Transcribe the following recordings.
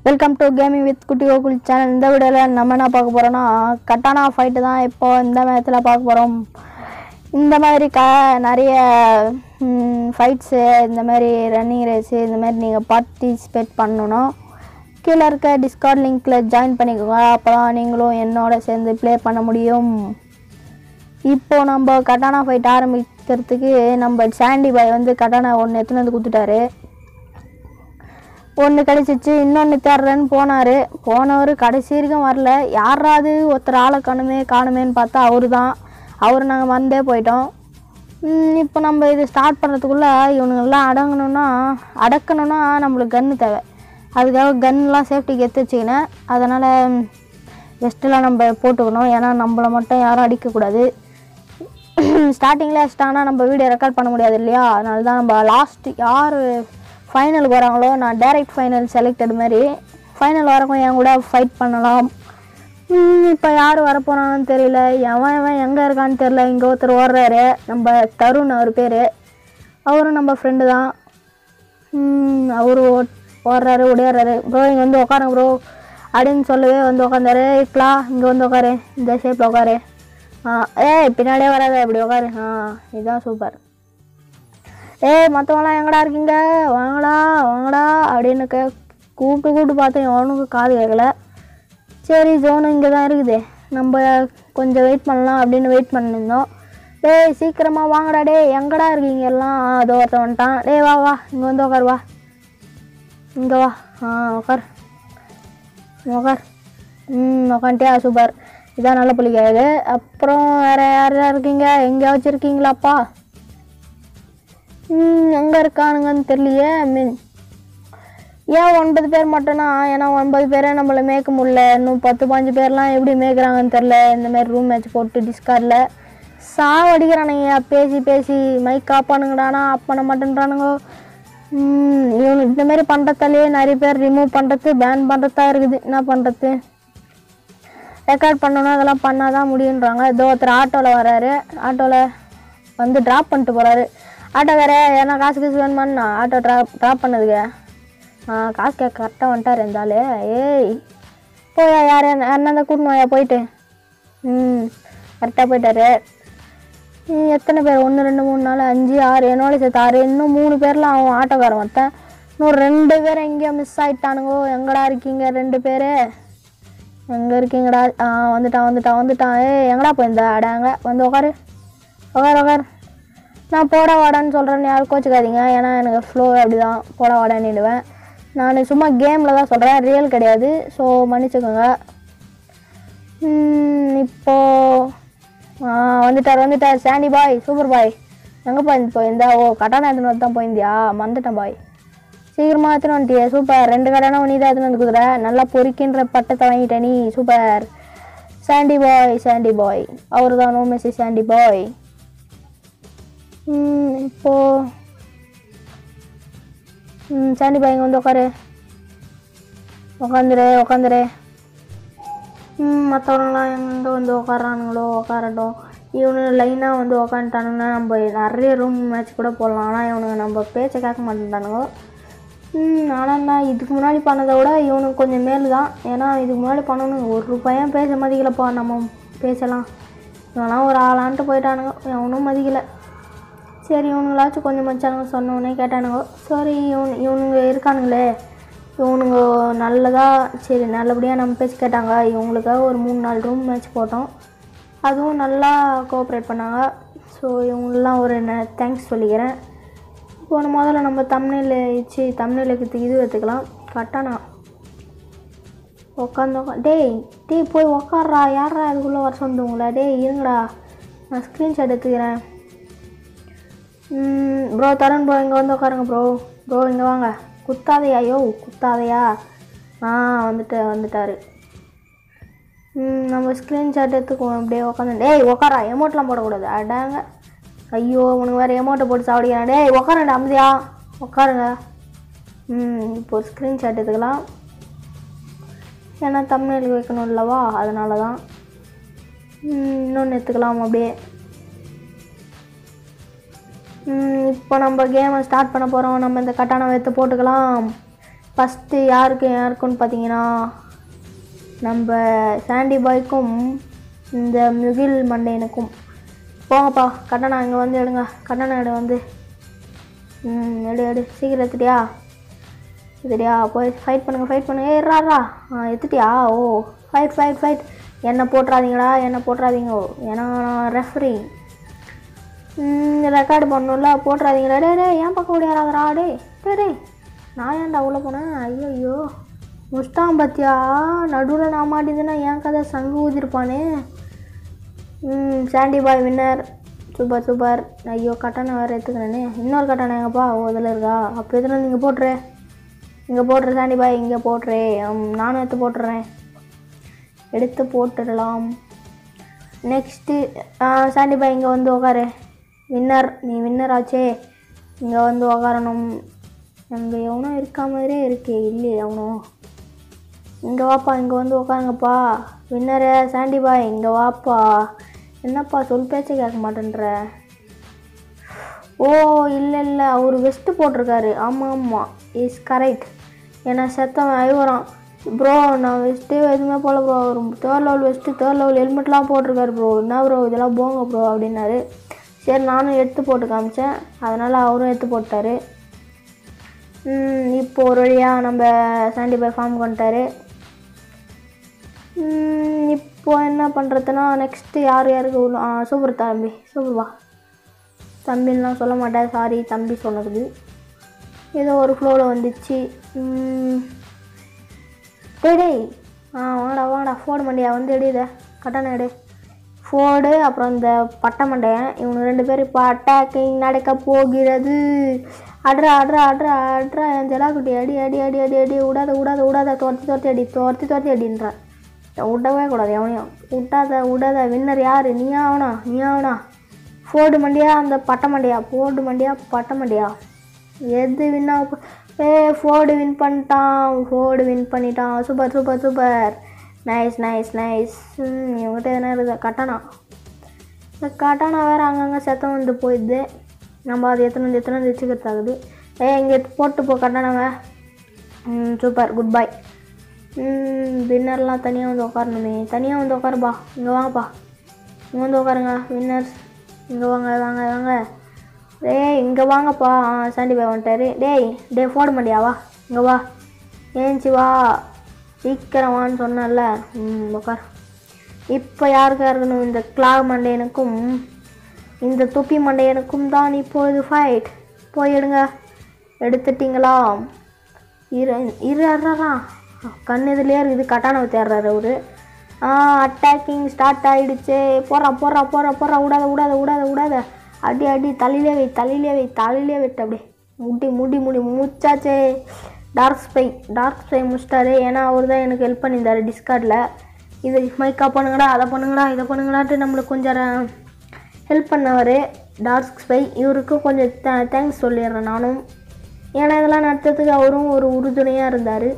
welcome to gaming with குட்டி Gokul channel இந்த வீடியோவில் நம்ம என்ன பார்க்க போகிறோன்னா கட்டானா ஃபைட்டு தான் இப்போ இந்த மேட்ச்சில் பார்க்க போகிறோம் இந்த மாதிரி க நிறைய ஃபைட்ஸு இந்த மாதிரி ரன்னிங் ரேஸு இந்த மாதிரி நீங்கள் பார்ட்டிசிபேட் பண்ணணும் கீழே இருக்க டிஸ்கார்ட் லிங்க்கில் ஜாயின் பண்ணிக்கோங்க அப்போ தான் நீங்களும் என்னோட சேர்ந்து ப்ளே பண்ண முடியும் இப்போ நம்ம கட்டானா ஃபைட் ஆரம்பிக்கிறதுக்கு நம்ம சாண்டி பாய் வந்து கட்டானா ஒன்று எடுத்துன்னு வந்து கொடுத்துட்டாரு ஒன்று கிடச்சிச்சு இன்னொன்று தேடுறேன்னு போனார் போனவர் கடைசி வரைக்கும் வரல யாராவது ஒருத்தர் ஆளை காணுமே காணுமேன்னு பார்த்தா அவரு தான் அவர் நாங்கள் வந்தே போயிட்டோம் ம், இப்போ நம்ம இது ஸ்டார்ட் பண்ணுறதுக்குள்ளே இவனுங்கெல்லாம் அடங்கணும்னா அடக்கணும்னா நம்மளுக்கு கன்று தேவை அதுக்காக கன்லாம் சேஃப்டிக்கு எடுத்து வச்சுக்கினேன் அதனால் வெஸ்ட்டெல்லாம் நம்ம போட்டுக்கணும் ஏன்னா நம்மளை மட்டும் யாரும் அடிக்கக்கூடாது ஸ்டார்டிங்கில் அடிச்சிட்டாங்கன்னா நம்ம வீடியோ ரெக்கார்ட் பண்ண முடியாது இல்லையா அதனால தான் நம்ம லாஸ்ட் யார் ஃபைனலுக்கு வராங்களோ நான் டைரக்ட் ஃபைனல் செலக்டட் மாதிரி ஃபைனல் வரக்கும் என் கூட ஃபைட் பண்ணலாம் இப்போ யார் வரப்போறாங்கன்னு தெரியல எவன் எவன் எங்கே இருக்கான்னு தெரியல இங்கே ஒருத்தர் ஓடுறாரு நம்ம தருண் அவர் பேர் அவரும் நம்ம ஃப்ரெண்டு தான் ம், அவரு ஓ- ஓடுறாரு ஓடியாடுறாரு ப்ரோ இங்கே வந்து உட்காருங்க ப்ரோ அப்படின்னு சொல்லவே வந்து உட்காந்தாரு இக்லா இங்கே வந்து உட்காரு இந்த ஷேப்பில் உட்காரு ஆ ஏய் பின்னாடியே வராத இப்படி உட்காரு ஆ இதுதான் சூப்பர் ஏய் மற்றவங்களாம் எங்கடா இருக்கீங்க வாங்கடா வாங்கடா அப்படின்னு கே கூப்பிட்டு கூப்பிட்டு பார்த்தேன் எவனுக்கு காது கேட்கல சரி ஜோனு இங்கே தான் இருக்குது நம்ம கொஞ்சம் வெயிட் பண்ணலாம் அப்படின்னு வெயிட் பண்ணிருந்தோம் டேய் சீக்கிரமாக வாங்கடா டேய் எங்கடா இருக்கீங்க எல்லாம் ஆ, அதோ ஒருத்தன் வந்துட்டான் டேய் வா வா இங்கே வந்து உட்கார் வா இங்கே வா ஆ உட்கார் உட்கார் ம் உட்காந்துட்டியா சூப்பர் இதான் நல்ல புள்ளிக்காது அப்புறம் வேறு யார் யார் இருக்கீங்க எங்கே வச்சுருக்கீங்களாப்பா ம் எங்கே இருக்கானுங்கன்னு தெரியலையே மீன் ஏன் ஒன்பது பேர் மட்டும்னா ஏன்னா ஒன்பது பேரை நம்மளை மேய்க்க முடியல இன்னும் பத்து பாஞ்சு பேர்லாம் எப்படி மேய்க்கிறாங்கன்னு தெரில இந்த மாதிரி ரூம் மேட்ச் போட்டு டிஸ்கார்டில் சாவடிக்கிறானுங்க பேசி பேசி மைக் காப்பானுங்கடானா ஆப் பண்ண மாட்டேன்றானுங்க ம், இவனு இந்த மாதிரி பண்ணுறதாலேயே நிறைய பேர் ரிமூவ் பண்ணுறது பேன் பண்ணுறதா இருக்குது என்ன பண்ணுறது ரெக்கார்ட் பண்ணணும் அதெல்லாம் பண்ணால் தான் முடியுன்றாங்க இதோ ஒருத்தர் ஆட்டோவில் வராரு ஆட்டோவில் வந்து ட்ராப் பண்ணிட்டு போகிறாரு ஆட்டோக்காரே ஏன்னா காசு காசு வேணுமான்னு ஆட்டோ ட்ராப் ட்ராப் பண்ணதுக்கு ஆ காசு கேட்க கரெக்டாக வந்துட்டார் இருந்தாலே ஏய் போயா யார் என்ன தான் கூட்டணும் வாயா போயிட்டு ம் கரெக்டாக போயிட்டாரு ம், எத்தனை பேர் ஒன்று ரெண்டு மூணு நாலு அஞ்சு ஆறு என்னோட சேர்த்து ஆறு இன்னும் மூணு பேர்லாம் அவன் ஆட்டோக்காரன் ஒருத்தன் இன்னும் ரெண்டு பேர் எங்கேயோ மிஸ் ஆயிட்டானுங்கோ எங்கடா இருக்கீங்க ரெண்டு பேர் எங்கே இருக்கீங்கடா ஆ வந்துட்டான் வந்துட்டான் வந்துட்டான் ஏய் எங்கடா போயிருந்த அடாங்க வந்து உட்காரு உட்கார் உட்கார் நான் போட வாடான்னு சொல்கிறேன்னு யாரும் கோச்சிக்காதீங்க ஏன்னா எனக்கு ஃப்ளோ அப்படி தான் போட வாடான்னுடுவேன் நான் சும்மா கேமில் தான் சொல்கிறேன் ரியல் கிடையாது ஸோ மன்னிச்சுக்கோங்க ம், இப்போ ஆ வந்துட்டார் வந்துட்டார் சாண்டி பாய் சூப்பர் பாய் எங்கே போய் போயிருந்தா ஓ கட்டான எடுத்துன்னு வந்து தான் போயிருந்தியா மறந்துட்டேன் பாய் சீக்கிரமாக எடுத்துன்னு வந்துட்டியே சூப்பர் ரெண்டு கடைனா நீ தான் எடுத்துன்னு வந்து கொடுக்குற நல்லா பொறிக்கின்ற பட்டத்தை வாங்கிட்ட நீ super Sandy boy Sandy boy அவர் தான் நோ மெஸ்ஸி சாண்டி பாய் ம், இப்போ ம் சாண்டி பாய் இங்கே வந்து உட்காரு உட்காந்துரு உட்காந்துரு ம் மற்றவங்களாம் எங்கே வந்து உட்காரானுங்களோ உட்காரட்டும் இவனு லைனாக வந்து உட்காந்துட்டானுங்கன்னா நம்ம நிறைய ரூம் மேட்ச் கூட போடலாம் ஆனால் இவனுங்க நம்ம பேச்சை கேட்க மாட்டேன்ட்டானுங்க ம் ஆனால் நான் இதுக்கு முன்னாடி பண்ணதை விட இவனுக்கு கொஞ்சம் மேல் தான் ஏன்னா இதுக்கு முன்னாடி பண்ணணும் ஒரு ரூபாயும் பேச மதிக்கலப்பா நம்ம பேசலாம் இவெல்லாம் ஒரு ஆளான்ட்டு போயிட்டானுங்க எவனும் மதிக்கலை சரி இவனுங்களாச்சும் கொஞ்சம் மச்சானுங்க சொன்னோன்னே கேட்டானுங்க சரி இவனு இவனுங்க இருக்கானுங்களே இவனுங்க நல்லதாக சரி நல்லபடியாக நம்ம பேசி கேட்டாங்க இவங்களுக்காக ஒரு மூணு நாலு ரூம் மேட்ச் போட்டோம் அதுவும் நல்லா கோஆப்ரேட் பண்ணாங்க ஸோ இவங்களெலாம் ஒரு தேங்க்ஸ் சொல்லிக்கிறேன் இப்போ நம்ம முதல்ல நம்ம தமிழில் வச்சு தமிழுக்கு இது எடுத்துக்கலாம் கட்டானா உட்காந்து உட்கா டேய் டேய் போய் உக்காடுறா யாரா அதுக்குள்ளே வர சொந்தவங்களா டேய் இருங்கடா நான் ஸ்க்ரீன்ஷாட் எடுத்துக்கிறேன் ப்ரோ தருண் ப்ரோ இங்கே வந்து உட்காருங்க ப்ரோ ப்ரோ இங்கே வாங்க குத்தாதையா யோ குத்தாதையா ஆ வந்துட்டு வந்துட்டாரு ம், நம்ம ஸ்க்ரீன்ஷாட் எடுத்துக்குவோம் அப்படியே உட்காந்து டேய் உட்காரா எமௌண்ட்லாம் போடக்கூடாது அடாங்க ஐயோ உனக்கு வேறு எமௌண்ட்டை போட்டு சாவடிக்கிறான் டேய் உட்காருடா அமைதியா உட்காருங்க ம் இப்போ ஸ்க்ரீன்ஷாட் எடுத்துக்கலாம் ஏன்னா தமிழுக்கு வைக்கணும் இல்லவா அதனால தான் இன்னொன்று எடுத்துக்கலாம் அப்படியே ம், இப்போ நம்ம கேமை ஸ்டார்ட் பண்ண போகிறோம் நம்ம இந்த கட்டான எடுத்து போட்டுக்கலாம் ஃபஸ்ட்டு யாருக்கு யாருக்குன்னு பார்த்தீங்கன்னா நம்ம சாண்டி பாய்க்கும் இந்த முகில் மண்டையனுக்கும் போங்கப்பா கட்டணா இங்கே வந்து எடுங்க கட்டணா எடு வந்து ம் எடு எடு சீக்கிரம் எடுத்துட்டியா எடுத்துட்டியா போய் ஃபைட் பண்ணுங்க ஃபைட் பண்ணுங்க ஏ ராரா ஆ எடுத்துட்டியா ஓ ஃபைட் ஃபைட் ஃபைட் என்னை போட்டுறாதீங்கடா என்னை போட்டுறாதீங்க ஏன்னா நான் ரெஃப்ரி ரெக்கார்டு பண்ணணும்ல போட்டுறாதீங்கடா டே டே ஏன் பக்கம் ஓடியாராதரா டே டே டே நான் ஏன்டா உள்ள போனேன் ஐயோ ஐயோ முஸ்டாம் பத்தியா நடுவில் நான் மாட்டிதுன்னா என் கதை சங்கு ஊதிருப்பானே ம் Sandy boy winner super super ஐயோ கட்டணை வேறு எடுத்துக்கிறேனே இன்னொரு கட்டணை எங்கப்பா ஓ இதில் இருக்கா அப்போ எதுனா நீங்கள் போட்டுரு இங்கே போட்டுரு சாண்டி பாய் இங்கே போட்டுரு ம், நானும் எடுத்து போட்டுறேன் எடுத்து போட்டுடலாம் நெக்ஸ்ட்டு சாண்டி பாய் இங்கே வந்து உக்காரு வின்னர் நீ வின்னர் ஆச்சே இங்கே வந்து உக்காரணும் அங்கே எவனோ இருக்கா மாதிரியே இருக்கே இல்லையே எவனோ இங்கே வாப்பா இங்கே வந்து உட்காருங்கப்பா வின்னரு சாண்டி பாய் இங்கே வாப்பா என்னப்பா சொல் பேச்ச கேட்க மாட்டேன்ற ஓ இல்லை இல்லை அவர் வெஸ்ட்டு போட்டிருக்காரு ஆமாம் ஆமாம் இஸ் கரெக்ட் ஏன்னா செத்தவன் ஐவரான் ப்ரோ நான் வெஸ்ட்டு எதுவுமே போல ப்ரோ ஒரு third level vest third level ஹெல்மெட்லாம் போட்டிருக்காரு ப்ரோ என்ன ப்ரோ இதெல்லாம் போங்க ப்ரோ அப்படின்னாரு சரி நானும் எடுத்து போட்டு காமிச்சேன் அதனால் அவரும் எடுத்து போட்டார் ம், இப்போ ஒரு வழியாக நம்ம சாண்டி பாய் ஃபார்ம் பண்ணிட்டாரு ம், இப்போ என்ன பண்ணுறதுன்னா நெக்ஸ்ட்டு யார் யாருக்கு உள்ள- ஆ சூப்பர் தம்பி சூப்பர் வா தம்பின்லாம் சொல்ல மாட்டேன் சாரி தம்பி சொன்னதுக்கு ஏதோ ஒரு ஃப்ளோவில் வந்துச்சு ம், டேய் டேய் ஆ வாடா வாடா ஃபோர்டு மண்டியா வந்து எடு இதை கட்டணம் எடு ஃபோர்டு அப்புறம் இந்த பட்டை மண்டையன் இவங்க ரெண்டு பேரும் இப்போ அட்டாக்கிங் நடக்க போகிறது அட்ரா அட்ரா அட்ரா அட்ரா என் ஜலாக்குட்டி அடி அடி அடி அடி அடி விடாத விடாத விடாத துரத்தி துரத்தி அடி துரத்தி துரத்தி அடின்றா விடவே கூடாது எவனையும் விட்டாத விடாத வின்னர் யார் நீ ஆகணா நீ ஆகணா ஃபோர்டு மண்டியா அந்த பட்டை மண்டியா ஃபோர்டு மண்டியா பட்டை மண்டியா எது வின் ஆக ஏ ஃபோர்டு வின் பண்ணிட்டான் ஃபோர்டு வின் பண்ணிட்டான் super super super nice nice nice இவங்ககிட்ட எதனா இருக்குது கட்டணா இந்த கட்டானா வேறு அங்கங்கே செத்தம் வந்து போயிடுது நம்ம அது எத்தனை வந்து எத்தனை வந்து வச்சுக்கிறதாகுது ஏ இங்கே போட்டு போ கட்டானாவை ம் சூப்பர் குட் பை வின்னர்லாம் தனியாக வந்து உட்காரணுமே தனியாக வந்து உட்காருப்பா இங்கே வாங்கப்பா இங்கே வந்து உட்காருங்க வின்னர்ஸ் இங்கே வாங்க வாங்க வாங்க டேய் இங்கே வாங்கப்பா ஆ சாண்டி பாய் வந்துட்டாரு டேய் டே போட மாட்டியா வா இங்கே வா ஏஞ்சி வா சீக்கிரம் வான்னு சொன்னேன்ல ம் உட்கார் இப்போ யாருக்கா இருக்கணும் இந்த கிளாக் மண்டையனுக்கும் இந்த தொப்பி மண்டையனுக்கும் தான் இப்போது ஃபைட் போய் எடுங்க எடுத்துட்டீங்களா இரு இரு அறா கண் இதுலேயே இருக்குது கட்டானவை தேடுறாரு அவரு அட்டாக்கிங் ஸ்டார்ட் ஆயிடுச்சு போறா போறா போறா போறா விடாத விடாத விடாத விடாத அடி அடி தலையிலே வை தலையிலே வை தலையிலே விட்டு அப்படியே முடி முடி முடி முச்சாச்சே டார்க் ஸ்பை டார்க் ஸ்பை முடிச்சிட்டாரு ஏன்னா அவர் தான் எனக்கு ஹெல்ப் பண்ணியிருந்தாரு டிஸ்கார்டில் இது மைக்கா பண்ணுங்கடா அதை பண்ணுங்கடா இதை பண்ணுங்கடான்ட்டு நம்மளுக்கு கொஞ்சம் ஹெல்ப் பண்ணவர் டார்க் ஸ்பை இவருக்கு கொஞ்சம் தேங்க்ஸ் சொல்லிடுறேன் நானும் ஏன்னா இதெல்லாம் நடத்துறதுக்கு அவரும் ஒரு உறுதுணையாக இருந்தார்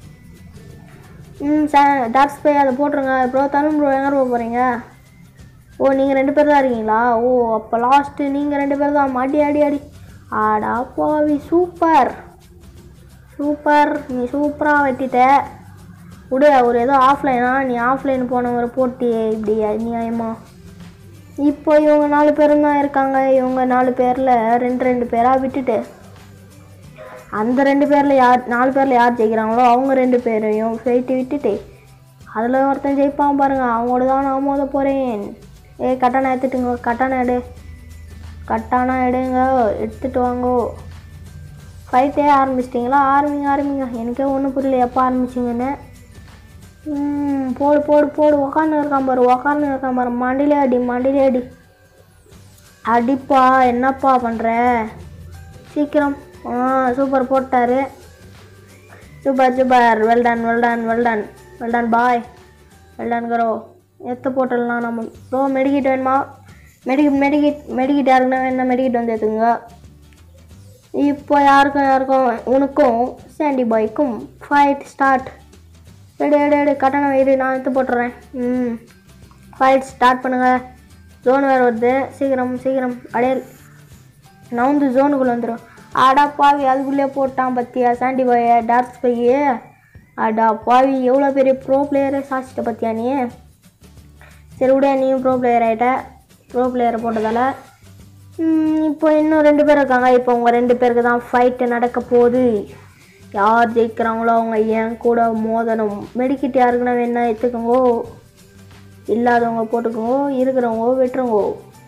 ம் சா டார்க் ஸ்பை அதை போட்டுருங்க ப்ரோ தமிழ் ப்ரோ எங்கே போக போகிறீங்க ஓ நீங்கள் ரெண்டு பேர் தான் இருக்கீங்களா ஓ அப்போ லாஸ்ட்டு நீங்கள் ரெண்டு பேர் தான் அடி அடி அடி ஆடா பாவி சூப்பர் சூப்பர் நீ சூப்பராக வெட்டிட்ட விடு அவர் ஏதோ ஆஃப்லைனா நீ ஆஃப்லைன் போனவரை போட்டியே இப்படி அநியாயமா இப்போ இவங்க நாலு பேரும் தான் இருக்காங்க இவங்க நாலு பேரில் ரெண்டு ரெண்டு பேராக விட்டுட்டு அந்த ரெண்டு பேரில் யார் நாலு பேரில் யார் ஜெயிக்கிறாங்களோ அவங்க ரெண்டு பேரையும் ஃபெயிட்டு விட்டுட்டு அதில் ஒருத்தன் ஜெயிப்பான் பாருங்க அவங்களோட தான் நான் மோத போகிறேன் ஏ கட்டானா எடுத்துட்டுங்க கட்டானா எடு கட்டானா எடுங்க எடுத்துட்டு வாங்கோ ஃபைட்டே ஆரம்பிச்சிட்டிங்களா ஆரம்பிங்க ஆரம்பிங்க எனக்கே ஒன்றும் புரியல எப்போ ஆரம்பிச்சிங்கன்னு ம், போடு போடு போடு உக்காந்து இருக்கான் பாரு உக்காந்து இருக்கான் பாரு மண்டிலே அடி மண்டிலே அடி அடிப்பா என்னப்பா பண்ணுற சீக்கிரம் ஆ சூப்பர் போட்டாரு super super well done well done well done well done boy well done கரோ எத்த போட்டுடலாம் நம்ம ப்ரோ மெடிக்கிட் வேணுமா மெடிக்கிட் மெடிக்கிட் மெடிக்கிட் யாருக்குன்னா வேணா மெடிக்கிட் வந்து எடுத்துங்க இப்போ யாருக்கும் யாருக்கும் உனக்கும் சாண்டி பாய்க்கும் ஃபைட் ஸ்டார்ட் எடு எடு எடு கட்டணம் இரு நான் எடுத்து போட்டுறேன் ம் ஃபைட் ஸ்டார்ட் பண்ணுங்க ஜோன் வேறு வருது சீக்கிரம் சீக்கிரம் அடையே நவுந்து ஜோனுக்குள்ளே வந்துடும் அடா பாவி அதுக்குள்ளே போட்டான் பத்தியா சாண்டி பாய டார்க் பைய அடா பாவி எவ்வளோ பெரிய ப்ரோ பிளேயரை சாச்சிட்ட பத்தியா நீ சரி விட நீயும் ப்ரோ பிளேயர் ஆகிட்ட ப்ரோ பிளேயரை போட்டதால ம், இப்போ இன்னும் ரெண்டு பேர் இருக்காங்க இப்போ உங்கள் ரெண்டு பேருக்கு தான் ஃபைட்டு நடக்க போகுது யார் ஜெயிக்கிறாங்களோ அவங்க என் கூட மோதணும் மெடிக்கிட் யாருக்குன்னா வேணா எடுத்துக்கோங்கோ இல்லாதவங்க போட்டுக்கோங்க இருக்கிறவங்க விட்டுருங்கோ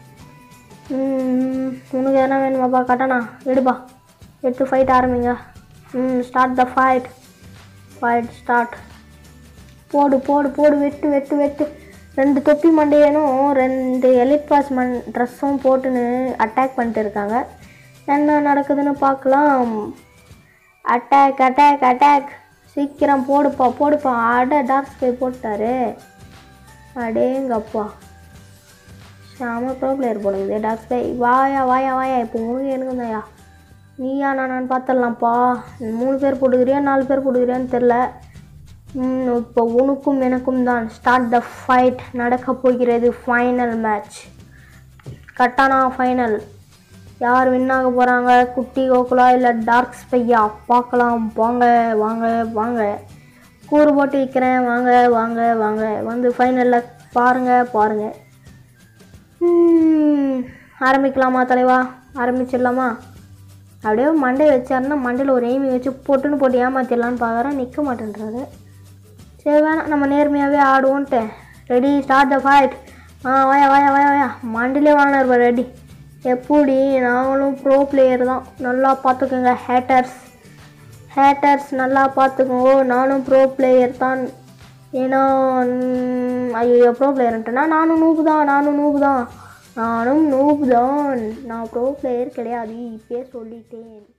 ம், உனக்கு எதனா வேணுமாப்பா கட்டணா எடுப்பா எடுத்து ஃபைட் ஆரம்பிங்க ம் start the fight fight start போடு போடு போடு வெட்டு வெட்டு வெட்டு ரெண்டு தொப்பி மண்டையனும் ரெண்டு எலிட் பாஸ் மண் ட்ரெஸ்ஸும் போட்டுன்னு அட்டாக் பண்ணிட்டு இருக்காங்க என்ன நடக்குதுன்னு பார்க்கலாம் அட்டாக் அட்டாக் அட்டாக் சீக்கிரம் போடுப்பா போடுப்பா அட டார்க் ஸ்கை போட்டாரு அடேங்கப்பா செம ப்ரோ பிளேயர் போடுங்க டார்க் ஸ்கை வாயா வாயா வாயா இப்போ உனக்கு எனக்கு தான்யா நீயா நான் பார்த்துடலாம்ப்பா மூணு பேர் போட்டுக்கிறியா நாலு பேர் போட்டுக்கிறியான்னு தெரில ம், இப்போ உனக்கும் எனக்கும் தான் ஸ்டார்ட் த ஃபைட் நடக்க போகிறது ஃபைனல் மேட்ச் கட்டானா ஃபைனல் யார் வின் ஆக போகிறாங்க குட்டி கோகுலா இல்லை டார்க் ஸ்பையா பார்க்கலாம் வாங்க வாங்க வாங்க கூறு போட்டு விற்கிறேன் வாங்க வாங்க வாங்க வந்து ஃபைனலில் பாருங்கள் பாருங்கள் ம், ஆரம்பிக்கலாமா தலைவா ஆரம்பிச்சிடலாமா அப்படியே மண்டை வச்சாருன்னா மண்டையில் ஒரு எய்மி வச்சு பொட்டுன்னு போட்டு ஏமாத்திடலான்னு பார்க்குறேன் நிற்க மாட்டேன்றாரு சரி வேணாம் நம்ம நேர்மையாகவே ஆடுவோன்ட்டு ரெடி ஸ்டார்ட் த ஃபைட் ஆ வாயா வாயா வாயா வாயா மண்டிலே வாங்கினார் ரெடி எப்படி நாங்களும் ப்ரோ பிளேயர் தான் நல்லா பார்த்துக்கோங்க ஹேட்டர்ஸ் ஹேட்டர்ஸ் நல்லா பார்த்துக்கோங்க நானும் ப்ரோ பிளேயர் தான் ஏன்னா ம், ஐயோ ப்ரோ பிளேயர்ன்ட்டுனா நானும் நூபு தான் நானும் நூபு தான் நானும் நூபு தான் நான் ப்ரோ பிளேயர் கிடையாது இப்பயே சொல்லிட்டேன்